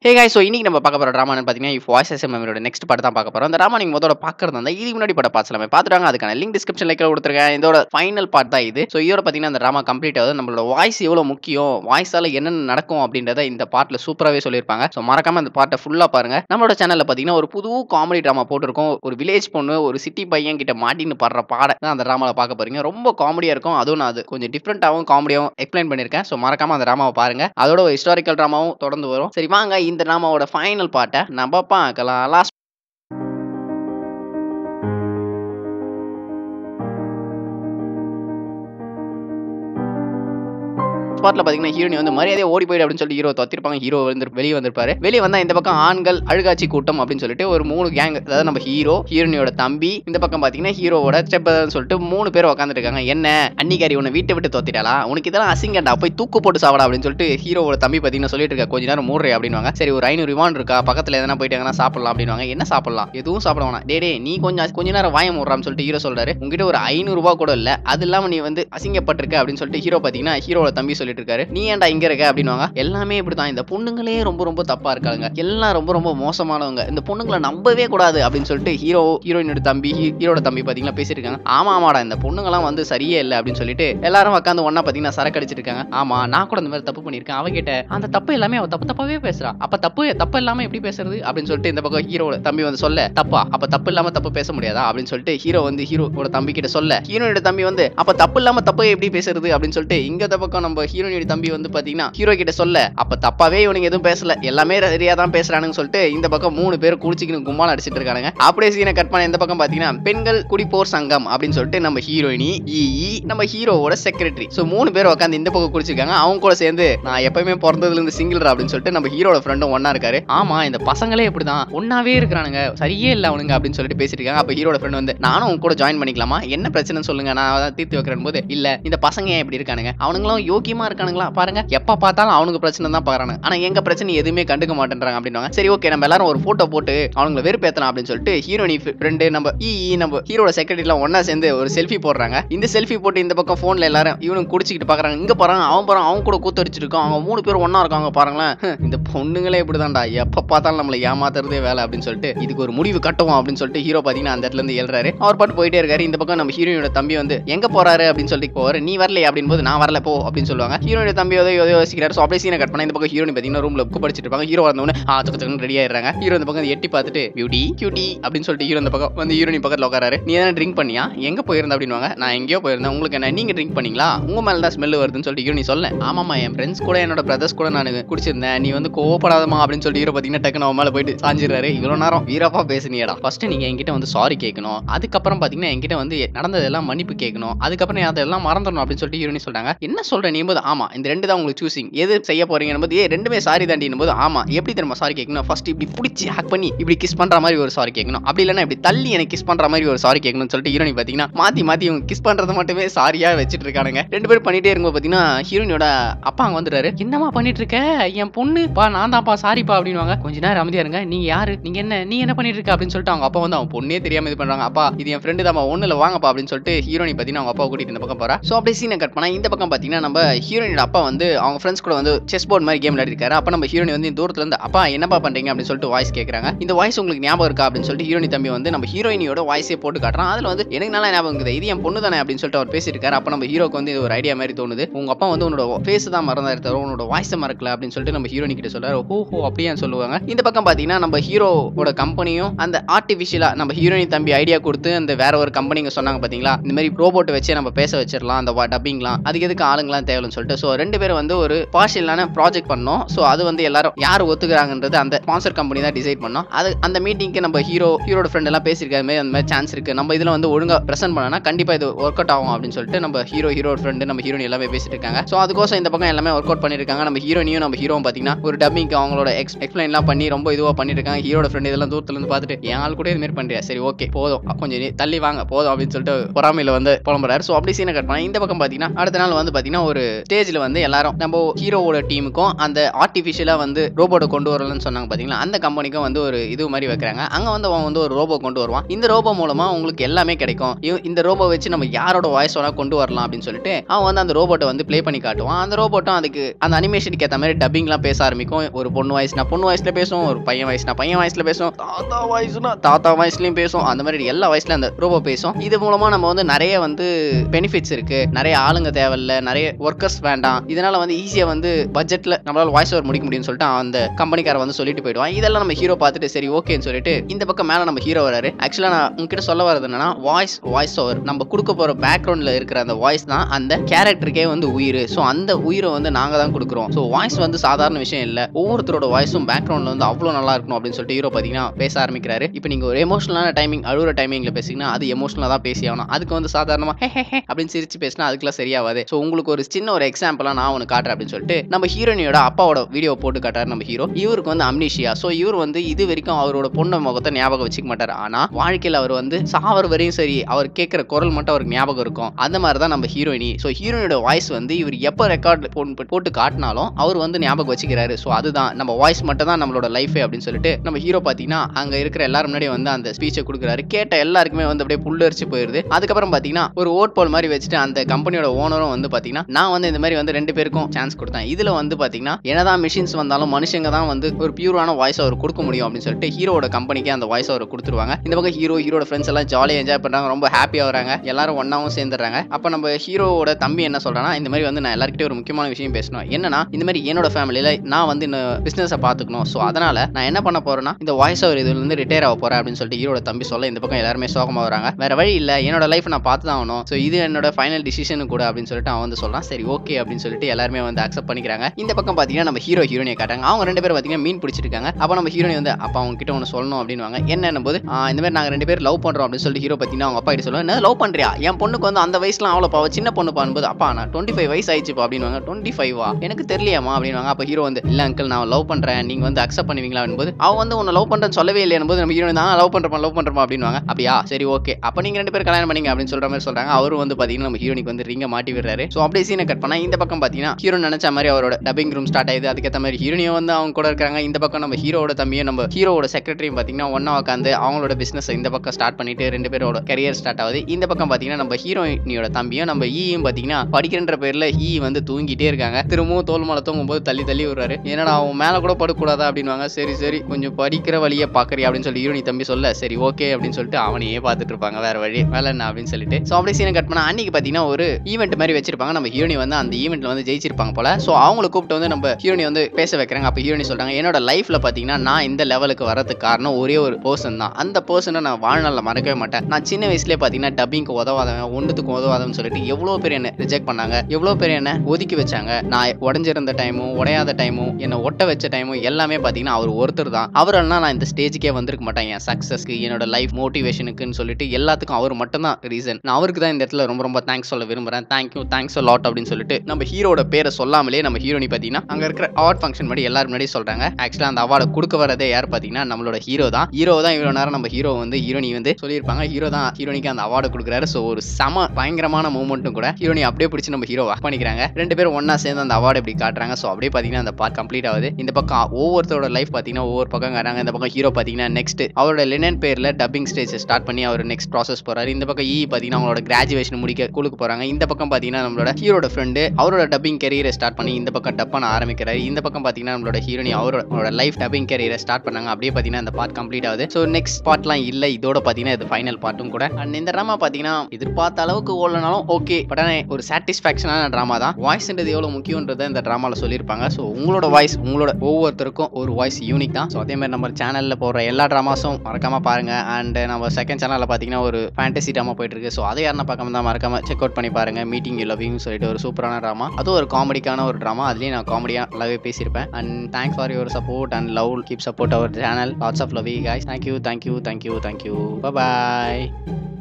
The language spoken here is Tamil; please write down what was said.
ஹே guys ஸோ இன்னைக்கு நம்ம பார்க்க போகிற ட்ராமா பார்த்தீங்கன்னா இப்போ வாய்ஸ் எஸ்எம் மெமரியோட நெக்ஸ்ட் படம் தான் பார்க்க போகிறோம் அந்த ட்ராமா நீங்கள் முதல்ல பார்க்கறது இருந்தால் இதுக்கு முன்னாடி படம் பார்த்துலாமே பார்த்துட்டாங்க அதுக்கான லிங்க் டிஸ்கிரிப்ஷனில் கீழே கொடுத்துருக்கேன் இதோட ஃபைனல் பார்ட் தான் இது ஸோ இதோட பார்த்தீங்கன்னா அந்த ட்ராமா கம்ப்ளீட் ஆகுது நம்மளோட வாய்ஸ் எவ்வளோ முக்கியம் வாய்ஸால் என்னென்ன நடக்கும் அப்படின்றத இந்த பார்ட்டில் சூப்பராகவே சொல்லியிருப்பாங்க ஸோ மறக்காம அந்த பார்ட்டை ஃபுல்லாக பாருங்க நம்மளோட சேனலில் பார்த்தீங்கன்னா ஒரு புது காமெடி ட்ராமா போட்டிருக்கோம் ஒரு வில்லேஜ் பொண்ணு ஒரு சிட்டி பையன் கிட்ட மாட்டின்னு படுற பாட தான் அந்த ட்ராமாவில் பார்க்க போறீங்க ரொம்ப காமெடியாக இருக்கும் அதுவும் நான் அது கொஞ்சம் டிஃப்ரெண்ட்டாகவும் காமெடியாகவும் எக்ஸ்பிளைன் பண்ணியிருக்கேன் ஸோ மறக்காம அந்த ட்ராமாவை பாருங்க அதோட ஒரு ஹிஸ்டாரிக்கல் ட்ராமாவும் தொடர்ந்து வரும் சரி வாங்க இந்த ட்ராமாவோட ஃபைனல் பார்ட்டை நம்ம பார்க்கலாம் லாஸ்ட் ஸ்பாட்ல பாத்தீங்கன்னா ஹீரோனி வந்து மரியாதையை ஓடி போயிடு அப்படின்னு சொல்லி ஹீரோ தொத்திருப்பாங்க ஹீரோ வந்து வெளியே வந்திருப்பாரு வெளியே வந்தா இந்த பக்கம் ஆண்கள் அழுகாட்சி கூட்டம் அப்படின்னு சொல்லிட்டு ஒரு மூணு கேங் அதாவது நம்ம ஹீரோ ஹீரோனியோட தம்பி இந்த பக்கம் பாத்தீங்கன்னா ஹீரோவோட ஸ்டெப் சொல்லிட்டு மூணு பேர் உட்காந்துட்டு இருக்காங்க என்ன அன்னிக்காரி உன்னை வீட்டை விட்டு தோத்திட்டாளா உனக்கு இதெல்லாம் அசிங்கண்டா போய் தூக்கு போட்டு சாவடா அப்படின்னு சொல்லிட்டு ஹீரோவோட தம்பி பாத்தீங்கன்னா சொல்லிட்டு இருக்கா கொஞ்ச நேரம் மூடுறே அப்படின்வாங்க சரி ஒரு ஐநூறு ரிவான் இருக்கா பக்கத்துல எதனா போயிட்டு எங்கன்னா சாப்பிடலாம் அப்படின்வாங்க என்ன சாப்பிடலாம் எதுவும் சாப்பிட வேணாம் டே டே நீ கொஞ்சம் கொஞ்ச நேரம் வாய மூடுறான்னு சொல்லிட்டு ஹீரோ சொல்றாரு உங்ககிட்ட ஒரு ஐநூறு ரூபாய் கூட இல்ல அது இல்லாம நீ வந்து அசிங்கப்பட்டிருக்க அப்படின்னு சொல்லிட்டு ஹீரோ பாத்தீங்கன்னா ஹீரோட தம்பி சொல்லிட்டு இருக்காரு நீ ஏன்டா இங்க இருக்க அப்படின்வாங்க எல்லாமே இப்படிதான் இந்த பொண்ணுங்களே ரொம்ப ரொம்ப தப்பா இருக்காங்க எல்லாம் ரொம்ப ரொம்ப மோசமானவங்க இந்த பொண்ணுங்களை நம்பவே கூடாது அப்படின்னு சொல்லிட்டு ஹீரோ ஹீரோயினோட தம்பி ஹீ- ஹீரோட தம்பி பாத்தீங்கன்னா பேசியிருக்காங்க ஆமா ஆமாடா இந்த பொண்ணுங்கலாம் வந்து சரியே இல்லை அப்படின்னு சொல்லிட்டு எல்லாரும் உட்காந்து ஒண்ணா பாத்தீங்கன்னா சரக்கு அடிச்சிட்டு இருக்காங்க ஆமா நான் கூட இந்த மாதிரி தப்பு பண்ணியிருக்கேன் அவகிட்ட அந்த தப்பு எல்லாமே அவ தப்பு தப்பாவே பேசுறா அப்ப தப்பு தப்பு இல்லாம எப்படி பேசுறது அப்படின்னு சொல்லிட்டு இந்த பக்கம் ஹீரோட தம்பி வந்து சொல்ல தப்பா அப்ப தப்பு இல்லாம தப்பு பேச முடியாதா அப்படின்னு சொல்லிட்டு ஹீரோ வந்து ஹீரோட தம்பி கிட்ட சொல்ல ஹீரோனோட தம்பி வந்து அப்ப தப்பு இல்லாம தப்பு எப்படி பேசுறது அப்படின்னு சொல்லிட்டு இங்க இந்த பக்கம் நம்ம ஹீரோனோட தம்பி வந்து பாத்தீங்கன்னா ஹீரோ கிட்ட சொல்ல அப்ப தப்பாவே இவனுங்க எதுவும் பேசல எல்லாமே சரியா தான் பேசுறானுன்னு சொல்லிட்டு இந்த பக்கம் மூணு பேர் குடிச்சிக்கின்னு கும்மால அடிச்சிட்டு இருக்கானுங்க அப்படியே சீனை கட் பண்ண இந்த பக்கம் பாத்தீங்கன்னா பெண்கள் குடிப்போர் சங்கம் அப்படின்னு சொல்லிட்டு நம்ம ஹீரோயினி ஈ நம்ம ஹீரோவோட செக்ரட்டரி சோ மூணு பேர் உட்காந்து இந்த பக்கம் குடிச்சிருக்காங்க அவங்க கூட சேர்ந்து நான் எப்பயுமே பிறந்ததுல இருந்து சிங்கிள் அப்படின்னு சொல்லிட்டு நம்ம ஹீரோட ஃப்ரெண்டும் ஒண்ணா இருக்காரு ஆமா இந்த பசங்களே இப்படிதான் ஒன்னாவே இருக்கிறானுங்க சரியே இல்ல அவனுங்க அப்படின்னு சொல்லிட்டு பேசிட்டு இருக்காங்க அப்ப ஹீரோட ஃப்ரெண்ட் வந்து நானும் உங்க கூட ஜாயின் பண்ணிக்கலாமா என்ன பிரச்சனை சொல்லுங்க நான் அதான் தீர்த்து வைக்கிறேன் போது இல்ல இந்த பசங்க ஏன் இப்படி இருக்கானுங்க அவனுங்களும் யோக்கியமா இருக்கானுங்களா பாருங்க எப்ப பார்த்தாலும் அவனுக்கு பிரச்சனை தான் பாக்குறாங்க ஆனா எங்க பிரச்சனை எதுவுமே கண்டுக்க மாட்டேன்றாங்க அப்படின்னுவாங்க சரி ஓகே நம்ம எல்லாரும் ஒரு போட்டோ போட்டு அவனுங்களை வெறுப்பேத்தலாம் அப்படின்னு சொல்லிட்டு ஹீரோனி ஃப்ரெண்டு நம்ம ஈ நம்ம ஹீரோட செக்ரட்டரிலாம் ஒண்ணா சேர்ந்து ஒரு செல்ஃபி போடுறாங்க இந்த செல்ஃபி போட்டு இந்த பக்கம் போன்ல எல்லாரும் இவனும் குடிச்சிக்கிட்டு பாக்குறாங்க இங்க பாருங்க அவன் பாருங்க அவன் கூட கூத்தடிச்சிட்டு இருக்கான் அவங்க மூணு பேர் ஒண்ணா இருக்காங்க பாருங்களேன் ஹம், இந்த பொண்ணுங்களே இப்படிதான்டா எப்ப பார்த்தாலும் நம்மளை ஏமாத்துறதே வேலை அப்படின்னு சொல்லிட்டு இதுக்கு ஒரு முடிவு கட்டுவோம் அப்படின்னு சொல்லிட்டு ஹீரோ பாத்தீங்கன்னா அந்த இடத்துல இருந்து எழுறாரு அவர் பாட்டு போயிட்டே இருக்காரு இந்த பக்கம் நம்ம ஹீரோனோட தம்பி வந்து எங்க போறாரு அப்படின்னு சொல்லிட்டு போவாரு நீ வரலையே அப்படின்னு போது நான் வரல போ அப்படின்னு சொல்லுவாங்க ஹீரோனோட தம்பி எதோ எதோ யோசிக்கிறாரு ஸோ அப்படியே சீனை கட் பண்ண இந்த பக்கம் ஹீரோனி பாத்தீங்கன்னா ரூம்ல புக் படிச்சிட்டு இருப்பாங்க ஹீரோ வந்தவொடனே ஆ தக்கு தக்குன்னு ரெடி ஆயிடுறாங்க ஹீரோ இந்த பக்கம் எட்டி பார்த்துட்டு பியூட்டி கியூட்டி அப்படின்னு சொல்லிட்டு ஹீரோ இந்த பக்கம் வந்து ஹீரோனி பக்கத்துல உட்காராரு நீ எதனா ட்ரிங்க் பண்ணியா எங்க போயிருந்த அப்படின்னுவாங்க நான் எங்கேயோ போயிருந்தேன் உங்களுக்கு என்ன நீங்க ட்ரிங்க் பண்ணீங்களா உங்க மேல தான் ஸ்மெல் வருதுன்னு சொல்லிட்டு ஹீரோனி சொல்ல ஆமாமா என் ஃப்ரெண்ட்ஸ் கூட என்னோட பிரதர்ஸ் கூட நான் குடிச்சிருந்தேன் நீ வந்து கோவப்படாதமா அப்படின்னு சொல்லிட்டு ஹீரோ பாத்தீங்கன்னா டக்குனு அவன் மேல போயிட்டு சாஞ்சிடுறாரு இவ்வளவு நேரம் வீரப்பா பேசுனியடா ஃபர்ஸ்ட் நீங்க என்கிட்ட வந்து சாரி கேட்கணும் அதுக்கப்புறம் பாத்தீங்கன்னா என்கிட்ட வந்து நடந்ததெல்லாம் மன்னிப்பு கேட்கணும் அதுக்கப்புறம் நீ அதெல்லாம் மறந்துடணும் அப்படின்னு சொல்லிட்டு ஹீரோனி சொல்றாங்க என்ன சொல்ற நீ போது ஆமா இந்த ரெண்டு தான் உங்களுக்கு சூசிங் எது செய்ய போறீங்க போது ஏ ரெண்டுமே சாரி தாண்டினும் போது ஆமா எப்படி தெரியுமா சாரி கேட்கணும் ஃபர்ஸ்ட் இப்படி பிடிச்சி ஹேக் பண்ணி இப்படி கிஸ் பண்ற மாதிரி ஒரு சாரி கேட்கணும் அப்படி இல்லைன்னா இப்படி தள்ளி எனக்கு கிஸ் பண்ற மாதிரி ஒரு சாரி கேட்கணும்னு சொல்லிட்டு ஹீரோனி பாத்தீங்கன்னா மாத்தி மாத்தி இவங்க கிஸ் பண்றது மட்டுமே சாரியா வச்சிட்டு இருக்கானுங்க ரெண்டு பேரும் பண்ணிட்டே இருக்கும்போது பாத்தீங்கன்னா ஹீரோனியோட அப்பா அங்க வந்துட்டாரு என்னமா பண்ணிட்டு இருக்க என் பொண்ணு பா நான் தான்ப்பா சாரிப்பா அப்படின்னுவாங்க கொஞ்ச நேரம் அமைதியா இருங்க நீங்க யாரு நீங்க என்ன நீ என்ன பண்ணிட்டு இருக்க அப்படின்னு சொல்லிட்டு அவங்க அப்பா வந்து அவன் பொண்ணே தெரியாம இது பண்றாங்க அப்பா இது என் ஃப்ரெண்டு தான் ஒண்ணு இல்ல வாங்கப்பா அப்படின்னு சொல்லிட்டு ஹீரோனி பாத்தீங்கன்னா அவங்க அப்பா கூட்டிட்டு இந்த பக்கம் போறா சோ அப்படியே சீனை கட் பண்ணா இந்த பக்கம் பாத்தீங்கன்னா நம்ம ஹீரோனியோட அப்பா வந்து அவங்க ஃப்ரெண்ட்ஸ் கூட வந்து செஸ் போர்ட் மாதிரி கேம் விளையாடிருக்காரு அப்ப நம்ம ஹீரோனி வந்து இந்த தூரத்துல இருந்து அப்பா என்னப்பா பண்றீங்க அப்படின்னு சொல்லிட்டு வாய்ஸ் கேக்குறாங்க இந்த வாய்ஸ் உங்களுக்கு ஞாபகம் இருக்கா அப்படின்னு சொல்லிட்டு ஹீரோனி தம்பி வந்து நம்ம ஹீரோயினியோட வாய்ஸே போட்டு காட்டுறான் அதுல வந்து எனக்கு நல்லா ஞாபகம் இருக்குது இது என் பொண்ணு தானே அப்படின்னு சொல்லிட்டு அவர் பேசியிருக்காரு அப்ப நம்ம ஹீரோக்கு வந்து இது ஒரு ஐடியா மாதிரி தோணுது உங்க அப்பா வந்து உன்னோட ஃபேஸ் தான் மறந்தாரு தவிர உன்னோட வாய்ஸை மறக்கல அப்படின்னு சொல்லிட்டு நம்ம ஹீரோனி கிட்ட சொல்றாரு ஓஹோ அப்படியே சொல்லுவாங்க இந்த பக்கம் பாத்தீங்கன்னா நம்ம ஹீரோவோட கம்பெனியும் அந்த ஆர்டிபிஷியலா நம்ம ஹீரோனி தம்பி ஐடியா கொடுத்து அந்த வேற ஒரு கம்பெனிங்க சொன்னாங்க பாத்தீங்களா இந்த மாதிரி ரோபோட் வச்சு நம்ம பேச வச்சிடலாம் அந்த டப்பிங்லாம் அதுக்கு எதுக்கு ஆளுங்கலாம் தேவைன்னு சொல்லிட்டு ஸோ ரெண்டு பேரும் வந்து ஒரு பார்ஷியலான ப்ராஜெக்ட் பண்ணோம் ஸோ அது வந்து எல்லாரும் யார் ஒத்துக்கிறாங்கன்றது அந்த ஸ்பான்சர் கம்பெனி தான் டிசைட் பண்ணோம் அது அந்த மீட்டிங்க்கு நம்ம ஹீரோ ஹீரோட ஃப்ரெண்ட் எல்லாம் பேசியிருக்காரு மாதிரி அந்த மாதிரி சான்ஸ் இருக்கு நம்ம இதுல வந்து ஒழுங்கா பிரசன்ட் பண்ணனா கண்டிப்பா இது ஒர்க் அவுட் ஆகும் அப்படின்னு சொல்லிட்டு நம்ம ஹீரோ ஹீரோ ஃப்ரெண்டு நம்ம ஹீரோனி எல்லாமே பேசிட்டு இருக்காங்க ஸோ அதுக்கோசம் இந்த பக்கம் எல்லாமே ஒர்க் அவுட் பண்ணிருக்காங்க நம்ம ஹீரோனியும் நம்ம ஹீரோவும் பாத்தீங்கன்னா ஒரு டப்பிங்க்கு அவங்களோட எக்ஸ் எக்ஸ்பிளைன்லாம் பண்ணி ரொம்ப இதுவா பண்ணிருக்காங்க ஹீரோட ஃப்ரெண்ட் இதெல்லாம் தூரத்துல இருந்து பார்த்துட்டு என் ஆள் கூட இது மாதிரி பண்றியா சரி ஓகே போதும் கொஞ்சம் நீ தள்ளி வாங்க போதும் அப்படின்னு சொல்லிட்டு பொறாமையில வந்து புலம்புறாரு ஸோ அப்படி சீனை கட் பண்ணா இந்த பக்கம் பாத்தீங்கன்னா அடுத்த நாள் வந்து பாத்தீங்கன்னா ஒரு ஸ்டேஜ்ல வந்து எல்லாரும் நம்ம ஹீரோவோட டீமுக்கும் அந்த ஆர்டிஃபிஷியலா வந்து ரோபோட்டை கொண்டு வரலன்னு சொன்னாங்க பாத்தீங்களா அந்த கம்பெனிக்கும் வந்து ஒரு இது மாதிரி வைக்கிறாங்க அங்க வந்து அவன் வந்து ஒரு ரோபோ கொண்டு வருவான் இந்த ரோபோ மூலமா உங்களுக்கு எல்லாமே கிடைக்கும் இவ- இந்த ரோபோ வச்சு நம்ம யாரோட வாய்ஸ் வேணா கொண்டு வரலாம் அப்படின்னு சொல்லிட்டு அவன் வந்து அந்த ரோபோட்டை வந்து ப்ளே பண்ணி காட்டுவான் அந்த ரோபோட்டும் அதுக்கு அந்த அனிமேஷனுக்கு ஏற்ற மாதிரி டப்பிங்லாம் பேச ஆரம்பிக்கும் ஒரு பொண்ணு வாய்ஸ்னா பொண்ணு வாய்ஸ்ல பேசும் ஒரு பையன் வாய்ஸ்னா பையன் வாய்ஸ்ல பேசும் தாத்தா வாய்ஸ்னா தாத்தா வாய்ஸ்லயும் பேசும் அந்த மாதிரி எல்லா வாய்ஸ்ல அந்த ரோபோ பேசும் இது மூலமா நம்ம வந்து நிறைய வந்து பெனிஃபிட்ஸ் இருக்கு நிறைய ஆளுங்க தேவையில்ல நிறைய ஒர்க்கர்ஸ் வேண்டாம் இதனால வந்து ஈஸியா வந்து பட்ஜெட்ல நம்மளால வாய்ஸ் ஓவர் முடிக்க முடியும்னு சொல்லிட்டு அந்த கம்பெனிக்கார வந்து சொல்லிட்டு போயிடுவான் இதெல்லாம் நம்ம ஹீரோ பார்த்துட்டு சரி ஓகேன்னு சொல்லிட்டு இந்த பக்கம் மேல நம்ம ஹீரோ வராரு ஆக்சுவலா நான் உங்ககிட்ட சொல்ல வரது என்னன்னா வாய்ஸ் வாய்ஸ் ஓவர் நம்ம கொடுக்க போற பேக்ரவுண்ட்ல இருக்கிற அந்த வாய்ஸ் தான் அந்த கேரக்டருக்கே வந்து உயிர் ஸோ அந்த உயிரை வந்து நாங்க தான் கொடுக்குறோம் ஸோ வாய்ஸ் வந்து சாதாரண விஷயம் இல்ல ஒவ்வொருத்தரோட வாய்ஸும் பேக்ரவுண்ட்ல வந்து அவ்வளோ நல்லா இருக்கணும் அப்படின்னு சொல்லிட்டு ஹீரோ பாத்தீங்கன்னா பேச ஆரம்பிக்கிறாரு இப்போ நீங்க ஒரு எமோஷனலான டைமிங் அழுகுற டைமிங்ல பேசிங்கன்னா அது எமோஷனலா தான் பேசி ஆகணும் அதுக்கு வந்து சாதாரணமா ஹே ஹே ஹே அப்படின்னு சிரிச்சு பேசினா அதுக்கெல்லாம் சரியாவாது ஸோ உங்களுக்கு ஒரு சின்ன ஒரு எக்ஸாம்பிளா நான் ஒன்று காட்டுறேன் அப்படின்னு சொல்லிட்டு நம்ம ஹீரோனியோட அப்பாவோட வீடியோ போட்டு காட்டுறாரு நம்ம ஹீரோ இவருக்கு வந்து அம்னிஷியா ஸோ இவர் வந்து இது வரைக்கும் அவரோட பொண்ணு முகத்தை ஞாபகம் வச்சுக்க மாட்டார் ஆனா வாழ்க்கையில் அவர் வந்து சாவர் வரையும் சரி அவர் கேட்குற குரல் மட்டும் அவருக்கு ஞாபகம் இருக்கும் அந்த மாதிரி தான் நம்ம ஹீரோயினி ஸோ ஹீரோயினோட வாய்ஸ் வந்து இவர் எப்போ ரெக்கார்ட் போட்டு காட்டினாலும் அவர் வந்து ஞாபகம் வச்சுக்கிறாரு ஸோ அதுதான் நம்ம வாய்ஸ் மட்டும் தான் நம்மளோட லைஃபே அப்படின்னு சொல்லிட்டு நம்ம ஹீரோ பார்த்தீங்கன்னா அங்கே இருக்கிற எல்லாரும் முன்னாடி வந்து அந்த ஸ்பீச்சை கொடுக்குறாரு கேட்ட எல்லாருக்குமே வந்து அப்படியே புல்லரிச்சு போயிருது அதுக்கப்புறம் பார்த்தீங்கன்னா ஒரு ஓட் போல் மாதிரி வச்சுட்டு அந்த கம்பெனியோட ஓனரும் வந்து பார்த்தீங்கன்னா நான் வந்து இந்த மாதிரி வந்து ரெண்டு பேருக்கும் சான்ஸ் கொடுத்தேன் இதில் வந்து பார்த்தீங்கன்னா என்னதான் மிஷின்ஸ் வந்தாலும் மனுஷங்க தான் வந்து ஒரு பியூரான வாய்ஸ் அவர் கொடுக்க முடியும் அப்படின்னு சொல்லிட்டு ஹீரோட கம்பெனிக்கு அந்த வாய்ஸ் அவர் கொடுத்துருவாங்க இந்த பக்கம் ஹீரோ ஹீரோட ஃப்ரெண்ட்ஸ் எல்லாம் ஜாலியாக என்ஜாய் பண்ணுறாங்க ரொம்ப ஹாப்பியாக வராங்க எல்லாரும் ஒன்னாவும் சேர்ந்துடுறாங்க அப்போ நம்ம ஹீரோவோட தம்பி என்ன சொல்றான்னா இந்த மாதிரி வந்து நான் எல்லாருக்கிட்டே ஒரு முக்கியமான விஷயம் பேசணும் என்னன்னா இந்த மாதிரி என்னோட ஃபேமிலியில நான் வந்து இந்த பிசினஸை பார்த்துக்கணும் ஸோ அதனால நான் என்ன பண்ண போறேன்னா இந்த வாய்ஸ் ஓவர் இதுல இருந்து ரிட்டையர் ஆக போறேன் அப்படின்னு சொல்லிட்டு ஹீரோட தம்பி சொல்ல இந்த பக்கம் எல்லாருமே சோகமா வராங்க வேற வழி இல்ல என்னோட லைஃப் நான் பார்த்து தான் ஆகணும் ஸோ இது என்னோட ஃபைனல் டிசிஷன் கூட அப்படின்னு சொல்லிட்டு அவன் வந்து சொல்றான் சரி ஓகே அப்படின்னு சொல்லிட்டு எல்லாருமே வந்து அக்செப்ட் பண்ணிக்கிறாங்க இந்த பக்கம் பாத்தீங்கன்னா நம்ம ஹீரோ ஹீரோனியை காட்டாங்க அவங்க ரெண்டு பேரும் பாத்தீங்கன்னா மீன் பிடிச்சிருக்காங்க அப்போ நம்ம ஹீரோனி வந்து அப்பா அவங்க கிட்ட ஒன்று சொல்லணும் அப்படின்னுவாங்க என்னன்னும் போது "ஆ, இந்த மாதிரி நாங்க ரெண்டு பேரும் லவ் பண்றோம் அப்படின்னு சொல்லிட்டு ஹீரோ பத்தினா அவங்க அப்பா கிட்ட சொல்லுவாங்க என்ன லவ் பண்றியா என் பொண்ணுக்கு வந்து அந்த வயசுலாம் அவ்வளோ பாவ சின்ன பொண்ணு பாரும்போது அப்பா நான் டுவெண்ட்டி ஃபைவ் வயசு ஆயிடுச்சுப்பா அப்படின்வாங்க டுவெண்ட்டி ஃபைவா எனக்கு தெரியலையாமா அப்படின்வாங்க அப்போ ஹீரோ வந்து இல்ல அங்கிள் நான் லவ் பண்றேன் நீங்க வந்து அக்செப்ட் பண்ணுவீங்களா அப்படின்போது அவ வந்து உன்னை லவ் பண்றேன்னு சொல்லவே இல்லையா போது நம்ம ஹீரோ தான் லவ் பண்றப்பா லவ் பண்றப்பா அப்படின்வாங்க அப்படியா சரி ஓகே அப்போ நீங்க ரெண்டு பேரும் கல்யாணம் பண்ணீங்க அப்படின்னு சொல்ற மாதிரி சொல்றாங்க அவரும் வந்து பாத்தீங்கன்னா நம்ம ஹீரோனிக்கு வந்து ரிங்க மாட்டி விடுறாரு ஸோ அப்படியே சீனை கட் பண்ணா இந்த பக்கம் பாத்தீங்கன்னா ஹீரோ நினைச்ச மாதிரி அவரோட டப்பிங் ரூம் ஸ்டார்ட் ஆயிடுது அதுக்கேற்ற மாதிரி ஹீரோனியும் வந்து அவங்க கூட இருக்காங்க இந்த பக்கம் நம்ம ஹீரோவோட தம்பியும் நம்ம ஹீரோவோட செக்ரட்டரியும் பாத்தீங்கன்னா ஒண்ணா உட்காந்து அவங்களோட பிசினஸ் இந்த பக்கம் ஸ்டார்ட் பண்ணிட்டு ரெண்டு பேரோட கரியர் ஸ்டார்ட் ஆகுது இந்த பக்கம் பாத்தீங்கன்னா நம்ம ஹீரோயினியோட தம்பியும் நம்ம ஈயும் பாத்தீங்கன்னா படிக்கிறன்ற பேர்ல ஈ வந்து தூங்கிட்டே இருக்காங்க திரும்பவும் தோல் மலை தூங்கும் போது தள்ளி தள்ளி விடுறாரு என்னடா அவன் மேல கூட படுக்கூடாதா அப்படின்வாங்க சரி சரி கொஞ்சம் படிக்கிற வழியை பாக்குறியா அப்படின்னு சொல்லி ஹீரோனி தம்பி சொல்ல சரி ஓகே அப்படின்னு சொல்லிட்டு அவனையே பார்த்துட்டு இருப்பாங்க வேற வழி வேலை என்ன அப்படின்னு சொல்லிட்டு ஸோ அப்படியே சீனை கட் பண்ணா அன்னைக்கு பாத்தீங்கன்னா ஒரு ஈவெண்ட் மாதிரி வச்சிருப்பாங்க நம்ம ஹீரோனி வந்து அந்த ஈவெண்ட்ல வந்து ஜெயிச்சிருப்பாங்க போல ஸோ அவங்கள கூப்பிட்டு வந்து நம்ம ஹீரோனி வந்து பேச வைக்கிறாங்க அப்போ ஹீரோனி சொல்றாங்க என்னோட லைஃப்ல பாத்தீங்கன்னா நான் இந்த லெவலுக்கு வரதுக்கு காரணம் ஒரே ஒரு பர்சன் தான் அந்த பர்சனை நான் வாழ்நாளில் மறக்கவே மாட்டேன் நான் சின்ன வயசுலேயே பார்த்தீங்கன்னா டப்பிங்க்கு உதவாதவன் ஒன்றுத்துக்கு உதவாதவன் சொல்லிட்டு எவ்வளோ பேர் என்ன ரிஜெக்ட் பண்ணாங்க எவ்வளோ பேர் என்ன ஒதுக்கி வச்சாங்க நான் உடஞ்சிருந்த டைமும் உடையாத டைமும் என்னை ஒட்ட வச்ச டைமும் எல்லாமே பார்த்தீங்கன்னா அவர் ஒருத்தர் தான் அவரெல்லாம் நான் இந்த ஸ்டேஜுக்கே வந்திருக்க மாட்டேன் என் சக்ஸஸ்க்கு என்னோட லைஃப் மோட்டிவேஷனுக்குன்னு சொல்லிட்டு எல்லாத்துக்கும் அவர் மட்டும் தான் ரீசன் நான் அவருக்கு தான் இந்த இடத்துல ரொம்ப ரொம்ப தேங்க்ஸ் சொல்ல விரும்புறேன் தேங்க்யூ தேங்க்ஸ் லாட் அப்படின்னு சொல்லிட்டு நம்ம ஹீரோட பேரை சொல்லாமலே நம்ம ஹீரோனி பார்த்தீங்கன்னா அங்கே இருக்கிற அவார்ட் ஃபங்க்ஷன் மாதிரி எல்லாரும் முன்னாடி சொல்றாங்க ஆக்சுவலாக அந்த அவார்டை கொடுக்க வரதே யார் பார்த்தீங்கன்னா நம்மளோட ஹீரோ தான் ஹீரோ தான் இவ்வளோ நேரம் நம்ம ஹீரோ வந்து ஹீரோனி வந்து சொல்லியிருப்பாங்க ஹீரோ தான் ஹீரோனிக்கு அந்த அவார்டு கொடுக்குறாரு ஸோ ஒரு செம பயங்கரமான மூமெண்ட்டும் கூட ஹீரோனி அப்படியே பிடிச்சி நம்ம ஹீரோ ஒர்க் பண்ணிக்கிறாங்க ரெண்டு பேரும் ஒண்ணா சேர்ந்து அந்த அவார்டு இப்படி காட்டுறாங்க ஸோ அப்படியே பார்த்தீங்கன்னா அந்த பார்ட் கம்ப்ளீட் ஆகுது இந்த பக்கம் ஒவ்வொருத்தரோட லைஃப் பார்த்தீங்கன்னா ஒவ்வொரு பக்கம் காட்டுறாங்க இந்த பக்கம் ஹீரோ பார்த்தீங்கன்னா நெக்ஸ்ட் அவரோட லினன் பேர்ல டப்பிங் ஸ்டேஜ் ஸ்டார்ட் பண்ணி அவர் நெக்ஸ்ட் ப்ராசஸ் போறாரு இந்த பக்கம் இ பார்த்தீங்கன்னா அவங்களோட கிராஜுவேஷன் முடிக்க குழுக்கு போறாங்க இந்த பக்கம் பார்த்தீங்கன்னா நம்மளோட ஹீரோட ஃப்ரெண்டு அவரோட டப்பிங் கெரியரை ஸ்டார்ட் பண்ணி இந்த பக்கம் டப் பண்ண ஆரம்பிக்கிறாரு இந்த பக்கம் பார்த்தீங்கன்னா நம்மளோட ஹீரோனி அவரோட அவரோட லைஃப் டப்பிங் கெரியரை ஸ்டார்ட் பண்ணாங்க அப்படியே பார்த்தீங்கன்னா இந்த பார்ட் கம்ப்ளீட் ஆகுது ஸோ நெக்ஸ்ட் பார்ட்லாம் இல்லை இதோட பார்த்தீங்கன்னா இது ஃபைனல் பார்ட்டும் கூட அண்ட் இந்த ட்ராமா பார்த்தீங்கன்னா எதிர்பார்த்த அளவுக்கு ஓடலனாலும் ஓகே பட் ஆனால் ஒரு சாட்டிஸ்ஃபேக்ஷனான ட்ராமா தான் வாய்ஸ்ன்றது எவ்வளோ முக்கியன்றதை இந்த ட்ராமாவில் சொல்லியிருப்பாங்க ஸோ உங்களோட வாய்ஸ் உங்களோட ஒவ்வொருத்தருக்கும் ஒரு வாய்ஸ் யூனிக் தான் ஸோ அதே மாதிரி நம்ம சேனலில் போடுற எல்லா ட்ராமாஸும் மறக்காம பாருங்க அண்ட் நம்ம செகண்ட் சேனலில் பார்த்தீங்கன்னா ஒரு ஃபேண்டசி ட்ராமா போயிட்டு இருக்கு ஸோ அதை யாருன்னா பார்க்காம தான் மறக்காம செக் அவுட் பண்ணி பாருங்க மீட்டிங் யூ லவ்யூ சொல்லிட்டு ஒரு சூப்பரான ட்ராமா அதுவும் ஒரு காமெடிக்கான ஒரு ட்ராமா அதுலேயும் நான் காமெடியாக நல்லாவே பேசியிருப்பேன் and thanks for your support and love keep support our channel lots of love guys thank you thank you thank you thank you bye